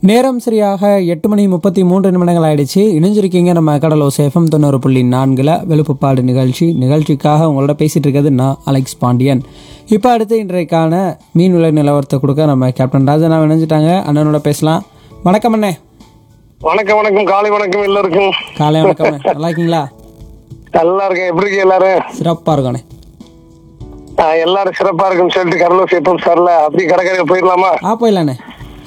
நேரம் சரியாக எட்டு மணி முப்பத்தி மூன்று நிமிடங்கள் ஆயிடுச்சு இணைஞ்சிருக்கீங்க நம்ம கடலோ சேஃபம் தொண்ணூறு புள்ளி நான்கில் வெளுப்புப்பாடு நிகழ்ச்சி நிகழ்ச்சிக்காக உங்களோட பேசிட்டு இருக்கிறது நான் அலெக்ஸ் பாண்டியன் இப்போ அடுத்து இன்றைக்கான மீன் விலை நிலவரத்தை கொடுக்க நம்ம கேப்டன் ராஜனா இணைஞ்சிட்டாங்க அண்ணனோட பேசலாம் வணக்கம் அண்ணே வணக்கம் வணக்கம் காலை வணக்கம் எல்லாருக்கும் காலை வணக்கம் அண்ணே. நல்லா இருக்கீங்களா நல்லா இருக்கேன் எப்படி இருக்கீங்க எல்லாரும் சிறப்பாக இருக்கண்ணே ஆ, எல்லாரும் சிறப்பா இருக்கும் சொல்லிட்டு கடலூர் எப்பம் சார்ல அப்படி கடற்கரை போயிடலாமா ஆ போயிடலாண்ணே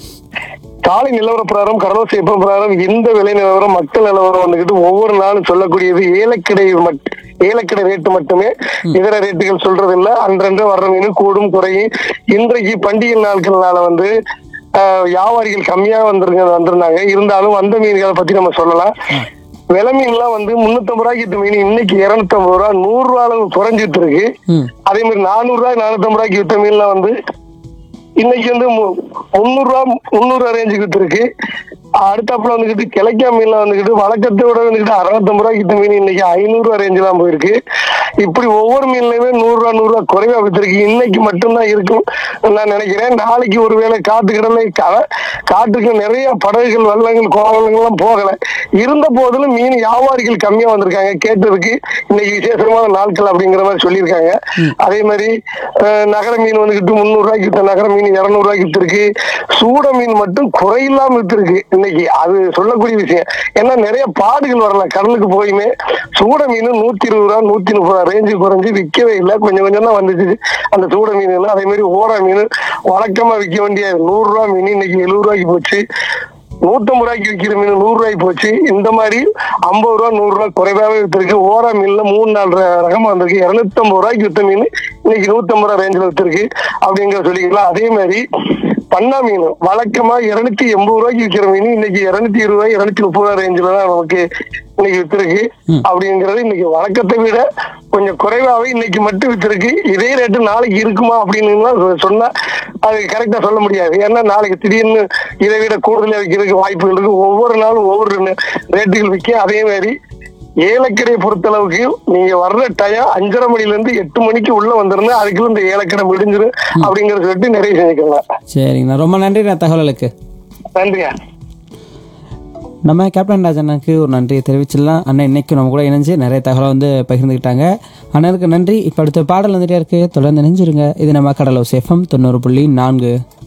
காலை நிலவர பிரகாரம் கடலூர் எப்பம் பிரகாரம் இந்த விலை நிலவரம் மக்கள் நிலவரம் வந்துகிட்டு ஒவ்வொரு நாளும் சொல்லக்கூடியது ஏலக்கடை மட்- ஏலக்கடை ரேட்டு மட்டுமே இதர ரேட்டுகள் சொல்றது இல்ல அன்றன்று வர்ற மீன் கூடும் குறையும் இன்றைக்கு பண்டிகை நாட்கள்னால வந்து ஆ, வியாபாரிகள் கம்மியா வந்திருங்க வந்திருந்தாங்க இருந்தாலும் வந்த மீன்களை பத்தி நம்ம சொல்லலாம் விலை மீன்லாம் வந்து முன்னூத்தம்பது ரூபாய்க்கு வித்த மீன் இன்னைக்கு இருநூத்தம்பது ரூபா நூறு ரூபா அளவு குறைஞ்சிட்டு இருக்கு ம் அதே மாதிரி நானூறு ரூபாய் நானூத்தம்பது ரூபாய்க்கு வித்த மீன்லாம் வந்து இன்னைக்கு வந்து மு- முந்நூறு ரூபா முந்நூறு ரூபா ரேஞ்சுக்கு வித்துருக்கு அடுத்தாப்புல வந்துகிட்டு கிளைக்கா மீன்ல வந்துகிட்டு வழக்கத்தை விட வந்துகிட்டு அறுநூத்தம்பது ரூபாய்க்கு வித்த மீன் இன்னைக்கு ஐநூறு ரூபா ரேஞ்சு தான் போயிருக்கு இப்படி ஒவ்வொரு மீன்லயுமே நூறு ரூபா நூறு ரூபா குறைவா வித்திருக்கு இன்னைக்கு மட்டும்தான் இருக்கும் நான் நினைக்கிறேன் நாளைக்கு ஒருவேளை காட்டு கடலை கா- காட்டுக்கு நிறைய படகுகள் வள்ளங்கள் கோவலங்கள்லாம் போகல இருந்த போதிலும் மீன் வியாபாரிகள் கம்மியா வந்திருக்காங்க கேட்டதுக்கு இன்னைக்கு விசேஷமான நாட்கள் அப்படிங்கிற மாதிரி சொல்லியிருக்காங்க அதே மாதிரி அஹ், நகர மீன் வந்துகிட்டு முந்நூறு ரூபாய்க்கு வித்த நகர மீன் இருநூறு ரூபாய்க்கு வித்திருக்கு சூட மீன் மட்டும் குறையில்லாம வித்திருக்கு இன்னைக்கு அது சொல்லக்கூடிய விஷயம் ஏன்னா நிறைய பாடுகள் வரல கடலுக்கு போயுமே சூட மீன் நூத்தி இருபது ரூபா நூத்தி முப்பது ரூபா ரேஞ்சு குறைஞ்சு விற்கவே இல்லை கொஞ்சம் கொஞ்சம் தான் வந்துச்சு அந்த சூட மீன் எல்லாம் அதே மாதிரி ஓரா மீன் வழக்கமா விற்க வேண்டிய நூறு ரூபா மீன் இன்னைக்கு எழுபது ரூபாய்க்கு போச்சு நூத்தம்பது ரூபாய்க்கு விற்கிற மீன் நூறு ரூபாய்க்கு போச்சு இந்த மாதிரி ஐம்பது ரூபா நூறு ரூபாய் குறைவாவே வித்திருக்கு ஓரா மீன்ல மூணு நாலு ர- ரகமா வந்திருக்கு இருநூத்தம்பது ரூபாய்க்கு வித்த மீன் இன்னைக்கு நூத்தம்பது ரூபா ரேஞ்சில் வித்திருக்கு அப்படிங்கிற சொல்லிக்கலாம் அதே மாதிரி பண்ணா மீன் வழக்கமா இருநூத்தி எண்பது ரூபாய்க்கு விற்கிற மீன் இன்னைக்கு இருநூத்தி இருபது ரூபாய் இருநூத்தி முப்பது ரூபாய் ரேஞ்சில் தான் நமக்கு இன்னைக்கு வித்திருக்கு அப்படிங்கிறது இன்னைக்கு வழக்கத்தை விட கொஞ்சம் குறைவாவே இன்னைக்கு மட்டும் வித்திருக்கு இதே ரேட்டு நாளைக்கு இருக்குமா அப்படின்னு சொன்னா அது கரெக்டா சொல்ல முடியாது ஏன்னா நாளைக்கு திடீர்னு இதை விட கூடுதலா விற்கிறதுக்கு வாய்ப்புகள் இருக்கு ஒவ்வொரு நாளும் ஒவ்வொரு ரேட்டுகள் விற்க அதே மாதிரி ஏலக்கடையை பொறுத்தளவுக்கு நீங்க வர்ற டயம் அஞ்சரை மணில இருந்து எட்டு மணிக்கு உள்ள வந்திருந்தா அதுக்குள்ள இந்த ஏலக்கடை முடிஞ்சிடும் அப்படிங்கறத சொல்லிட்டு நிறைய செஞ்சுக்கலாம் சரிங்கண்ணா ரொம்ப நன்றிண்ணா தகவலுக்கு நன்றியா நம்ம கேப்டன் ராஜனுக்கு ஒரு நன்றியை தெரிவிச்சிடலாம் அண்ணன் இன்னைக்கு நம்ம கூட இணைஞ்சு நிறைய தகவலை வந்து பகிர்ந்துக்கிட்டாங்க அண்ணனுக்கு நன்றி இப்போ அடுத்த பாடல் வந்துட்டே இருக்கு தொடர்ந்து இணைஞ்சிருங்க இது நம்ம கடலோ சேஃபம் தொண்ணூறு புள்ளி நான்கு